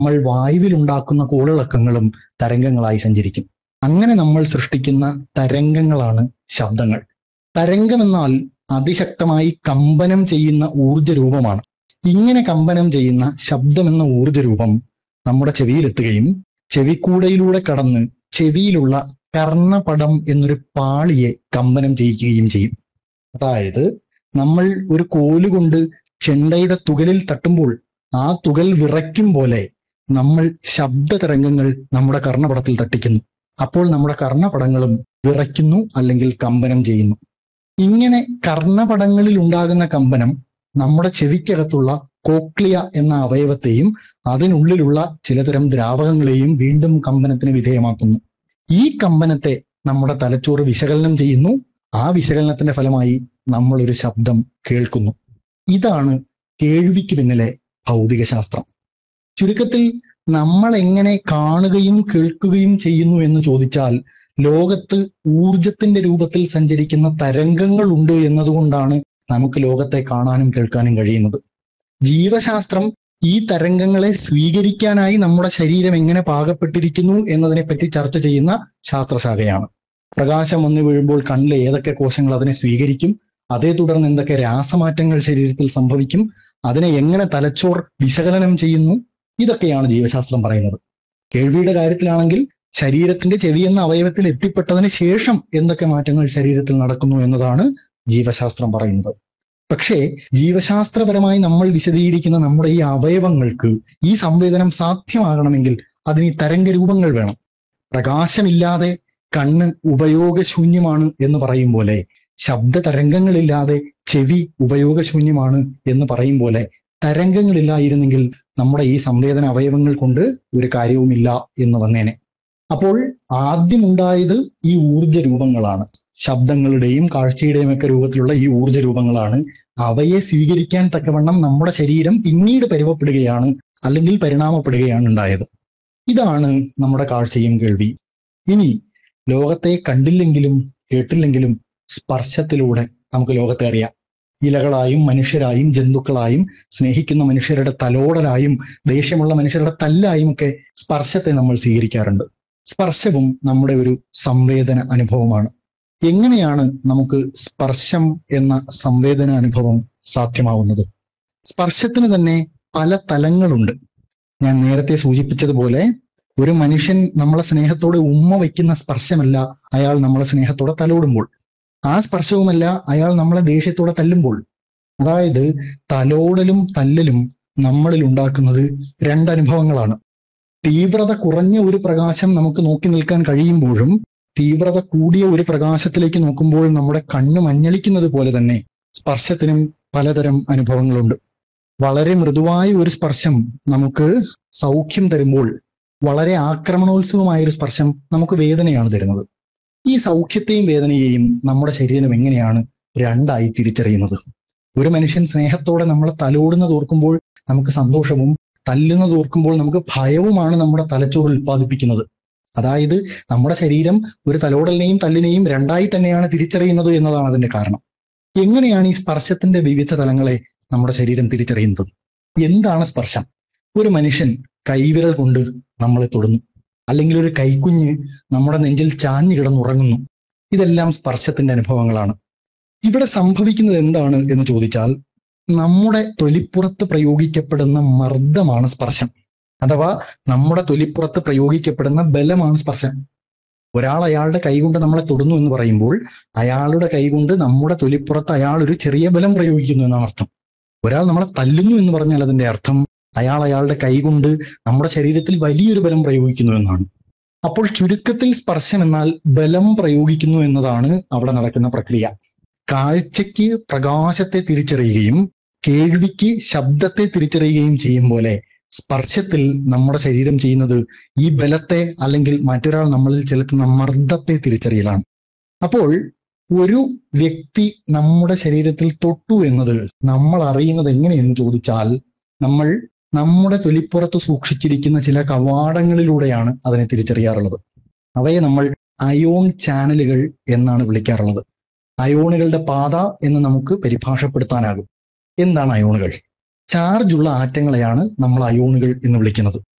നമ്മൾ വായുവിൽ ഉണ്ടാക്കുന്ന കോളിളക്കങ്ങളും തരംഗങ്ങളായി സഞ്ചരിക്കും അങ്ങനെ നമ്മൾ സൃഷ്ടിക്കുന്ന തരംഗങ്ങളാണ് ശബ്ദങ്ങൾ തരംഗം എന്നാൽ അതിശക്തമായി കമ്പനം ചെയ്യുന്ന ഊർജ രൂപമാണ് ഇങ്ങനെ കമ്പനം ചെയ്യുന്ന ശബ്ദം എന്ന ഊർജ രൂപം നമ്മുടെ ചെവിയിലെത്തുകയും ചെവിക്കൂടയിലൂടെ കടന്ന് ചെവിയിലുള്ള കർണപടം എന്നൊരു പാളിയെ കമ്പനം ചെയ്യിക്കുകയും ചെയ്യും അതായത് നമ്മൾ ഒരു കോലുകൊണ്ട് ചെണ്ടയുടെ തുകലിൽ തട്ടുമ്പോൾ ആ തുകൽ വിറയ്ക്കും പോലെ നമ്മൾ ശബ്ദ തരംഗങ്ങൾ നമ്മുടെ കർണപടത്തിൽ തട്ടിക്കുന്നു അപ്പോൾ നമ്മുടെ കർണപടങ്ങളും വിറയ്ക്കുന്നു അല്ലെങ്കിൽ കമ്പനം ചെയ്യുന്നു ഇങ്ങനെ കർണപടങ്ങളിൽ ഉണ്ടാകുന്ന കമ്പനം നമ്മുടെ ചെവിക്കകത്തുള്ള കോക്ലിയ എന്ന അവയവത്തെയും അതിനുള്ളിലുള്ള ചിലതരം ദ്രാവകങ്ങളെയും വീണ്ടും കമ്പനത്തിന് വിധേയമാക്കുന്നു ഈ കമ്പനത്തെ നമ്മുടെ തലച്ചോറ് വിശകലനം ചെയ്യുന്നു ആ വിശകലനത്തിന്റെ ഫലമായി നമ്മൾ ഒരു ശബ്ദം കേൾക്കുന്നു ഇതാണ് കേൾവിക്ക് പിന്നിലെ ഭൗതിക ശാസ്ത്രം ചുരുക്കത്തിൽ നമ്മൾ എങ്ങനെ കാണുകയും കേൾക്കുകയും ചെയ്യുന്നു എന്ന് ചോദിച്ചാൽ ലോകത്ത് ഊർജത്തിന്റെ രൂപത്തിൽ സഞ്ചരിക്കുന്ന തരംഗങ്ങൾ ഉണ്ട് എന്നതുകൊണ്ടാണ് നമുക്ക് ലോകത്തെ കാണാനും കേൾക്കാനും കഴിയുന്നത് ജീവശാസ്ത്രം ഈ തരംഗങ്ങളെ സ്വീകരിക്കാനായി നമ്മുടെ ശരീരം എങ്ങനെ പാകപ്പെട്ടിരിക്കുന്നു എന്നതിനെപ്പറ്റി ചർച്ച ചെയ്യുന്ന ശാസ്ത്രശാഖയാണ് പ്രകാശം വന്നു വീഴുമ്പോൾ കണ്ണിലെ ഏതൊക്കെ കോശങ്ങൾ അതിനെ സ്വീകരിക്കും അതേ തുടർന്ന് എന്തൊക്കെ രാസമാറ്റങ്ങൾ ശരീരത്തിൽ സംഭവിക്കും അതിനെ എങ്ങനെ തലച്ചോർ വിശകലനം ചെയ്യുന്നു ഇതൊക്കെയാണ് ജീവശാസ്ത്രം പറയുന്നത് കേൾവിയുടെ കാര്യത്തിലാണെങ്കിൽ ശരീരത്തിന്റെ ചെവി എന്ന അവയവത്തിൽ എത്തിപ്പെട്ടതിന് ശേഷം എന്തൊക്കെ മാറ്റങ്ങൾ ശരീരത്തിൽ നടക്കുന്നു എന്നതാണ് ജീവശാസ്ത്രം പറയുന്നത് പക്ഷേ ജീവശാസ്ത്രപരമായി നമ്മൾ വിശദീകരിക്കുന്ന നമ്മുടെ ഈ അവയവങ്ങൾക്ക് ഈ സംവേദനം സാധ്യമാകണമെങ്കിൽ അതിന് ഈ തരംഗ രൂപങ്ങൾ വേണം പ്രകാശമില്ലാതെ കണ്ണ് ഉപയോഗശൂന്യമാണ് എന്ന് പറയും പോലെ ശബ്ദ തരംഗങ്ങളില്ലാതെ ചെവി ഉപയോഗശൂന്യമാണ് എന്ന് പറയും പോലെ തരംഗങ്ങളില്ലായിരുന്നെങ്കിൽ നമ്മുടെ ഈ സംവേദന അവയവങ്ങൾ കൊണ്ട് ഒരു കാര്യവുമില്ല എന്ന് വന്നേനെ അപ്പോൾ ആദ്യം ഉണ്ടായത് ഈ ഊർജ രൂപങ്ങളാണ് ശബ്ദങ്ങളുടെയും കാഴ്ചയുടെയും ഒക്കെ രൂപത്തിലുള്ള ഈ ഊർജ രൂപങ്ങളാണ് അവയെ സ്വീകരിക്കാൻ തക്കവണ്ണം നമ്മുടെ ശരീരം പിന്നീട് പരുവപ്പെടുകയാണ് അല്ലെങ്കിൽ പരിണാമപ്പെടുകയാണ് ഉണ്ടായത് ഇതാണ് നമ്മുടെ കാഴ്ചയും കേൾവി ഇനി ലോകത്തെ കണ്ടില്ലെങ്കിലും കേട്ടില്ലെങ്കിലും സ്പർശത്തിലൂടെ നമുക്ക് ലോകത്തെ അറിയാം ഇലകളായും മനുഷ്യരായും ജന്തുക്കളായും സ്നേഹിക്കുന്ന മനുഷ്യരുടെ തലോടലായും ദേഷ്യമുള്ള മനുഷ്യരുടെ തല്ലായും ഒക്കെ സ്പർശത്തെ നമ്മൾ സ്വീകരിക്കാറുണ്ട് സ്പർശവും നമ്മുടെ ഒരു സംവേദന അനുഭവമാണ് എങ്ങനെയാണ് നമുക്ക് സ്പർശം എന്ന സംവേദന അനുഭവം സാധ്യമാവുന്നത് സ്പർശത്തിന് തന്നെ പല തലങ്ങളുണ്ട് ഞാൻ നേരത്തെ സൂചിപ്പിച്ചതുപോലെ ഒരു മനുഷ്യൻ നമ്മളെ സ്നേഹത്തോടെ ഉമ്മ വയ്ക്കുന്ന സ്പർശമല്ല അയാൾ നമ്മളെ സ്നേഹത്തോടെ തലോടുമ്പോൾ ആ സ്പർശവുമല്ല അയാൾ നമ്മളെ ദേഷ്യത്തോടെ തല്ലുമ്പോൾ അതായത് തലോടലും തല്ലലും നമ്മളിൽ ഉണ്ടാക്കുന്നത് രണ്ടനുഭവങ്ങളാണ് തീവ്രത കുറഞ്ഞ ഒരു പ്രകാശം നമുക്ക് നോക്കി നിൽക്കാൻ കഴിയുമ്പോഴും തീവ്രത കൂടിയ ഒരു പ്രകാശത്തിലേക്ക് നോക്കുമ്പോൾ നമ്മുടെ കണ്ണ് മഞ്ഞളിക്കുന്നത് പോലെ തന്നെ സ്പർശത്തിനും പലതരം അനുഭവങ്ങളുണ്ട് വളരെ മൃദുവായ ഒരു സ്പർശം നമുക്ക് സൗഖ്യം തരുമ്പോൾ വളരെ ആക്രമണോത്സവമായ ഒരു സ്പർശം നമുക്ക് വേദനയാണ് തരുന്നത് ഈ സൗഖ്യത്തെയും വേദനയെയും നമ്മുടെ ശരീരം എങ്ങനെയാണ് രണ്ടായി തിരിച്ചറിയുന്നത് ഒരു മനുഷ്യൻ സ്നേഹത്തോടെ നമ്മളെ തലോടുന്നത് ഓർക്കുമ്പോൾ നമുക്ക് സന്തോഷവും തല്ലുന്നത് ഓർക്കുമ്പോൾ നമുക്ക് ഭയവുമാണ് നമ്മുടെ തലച്ചോറ് ഉൽപ്പാദിപ്പിക്കുന്നത് അതായത് നമ്മുടെ ശരീരം ഒരു തലോടലിനെയും തല്ലിനെയും രണ്ടായി തന്നെയാണ് തിരിച്ചറിയുന്നത് എന്നതാണ് അതിന്റെ കാരണം എങ്ങനെയാണ് ഈ സ്പർശത്തിന്റെ വിവിധ തലങ്ങളെ നമ്മുടെ ശരീരം തിരിച്ചറിയുന്നത് എന്താണ് സ്പർശം ഒരു മനുഷ്യൻ കൈവിരൽ കൊണ്ട് നമ്മളെ തൊടുന്നു അല്ലെങ്കിൽ ഒരു കൈക്കുഞ്ഞ് നമ്മുടെ നെഞ്ചിൽ ചാഞ്ഞു കിടന്നുറങ്ങുന്നു ഇതെല്ലാം സ്പർശത്തിന്റെ അനുഭവങ്ങളാണ് ഇവിടെ സംഭവിക്കുന്നത് എന്താണ് എന്ന് ചോദിച്ചാൽ നമ്മുടെ തൊലിപ്പുറത്ത് പ്രയോഗിക്കപ്പെടുന്ന മർദ്ദമാണ് സ്പർശം അഥവാ നമ്മുടെ തൊലിപ്പുറത്ത് പ്രയോഗിക്കപ്പെടുന്ന ബലമാണ് സ്പർശം ഒരാൾ അയാളുടെ കൈകൊണ്ട് നമ്മളെ തൊടുന്നു എന്ന് പറയുമ്പോൾ അയാളുടെ കൈകൊണ്ട് നമ്മുടെ തൊലിപ്പുറത്ത് അയാൾ ഒരു ചെറിയ ബലം പ്രയോഗിക്കുന്നു എന്നാണ് അർത്ഥം ഒരാൾ നമ്മളെ തല്ലുന്നു എന്ന് പറഞ്ഞാൽ അതിന്റെ അർത്ഥം അയാൾ അയാളുടെ കൈകൊണ്ട് നമ്മുടെ ശരീരത്തിൽ വലിയൊരു ബലം പ്രയോഗിക്കുന്നു എന്നാണ് അപ്പോൾ ചുരുക്കത്തിൽ സ്പർശം എന്നാൽ ബലം പ്രയോഗിക്കുന്നു എന്നതാണ് അവിടെ നടക്കുന്ന പ്രക്രിയ കാഴ്ചയ്ക്ക് പ്രകാശത്തെ തിരിച്ചറിയുകയും കേൾവിക്ക് ശബ്ദത്തെ തിരിച്ചറിയുകയും ചെയ്യും പോലെ സ്പർശത്തിൽ നമ്മുടെ ശരീരം ചെയ്യുന്നത് ഈ ബലത്തെ അല്ലെങ്കിൽ മറ്റൊരാൾ നമ്മളിൽ ചെലുത്തുന്ന മർദ്ദത്തെ തിരിച്ചറിയലാണ് അപ്പോൾ ഒരു വ്യക്തി നമ്മുടെ ശരീരത്തിൽ തൊട്ടു എന്നത് നമ്മൾ അറിയുന്നത് എങ്ങനെയെന്ന് ചോദിച്ചാൽ നമ്മൾ നമ്മുടെ തൊലിപ്പുറത്ത് സൂക്ഷിച്ചിരിക്കുന്ന ചില കവാടങ്ങളിലൂടെയാണ് അതിനെ തിരിച്ചറിയാറുള്ളത് അവയെ നമ്മൾ അയോൺ ചാനലുകൾ എന്നാണ് വിളിക്കാറുള്ളത് അയോണുകളുടെ പാത എന്ന് നമുക്ക് പരിഭാഷപ്പെടുത്താനാകും എന്താണ് അയോണുകൾ ചാർജുള്ള ആറ്റങ്ങളെയാണ് നമ്മൾ അയോണുകൾ എന്ന് വിളിക്കുന്നത്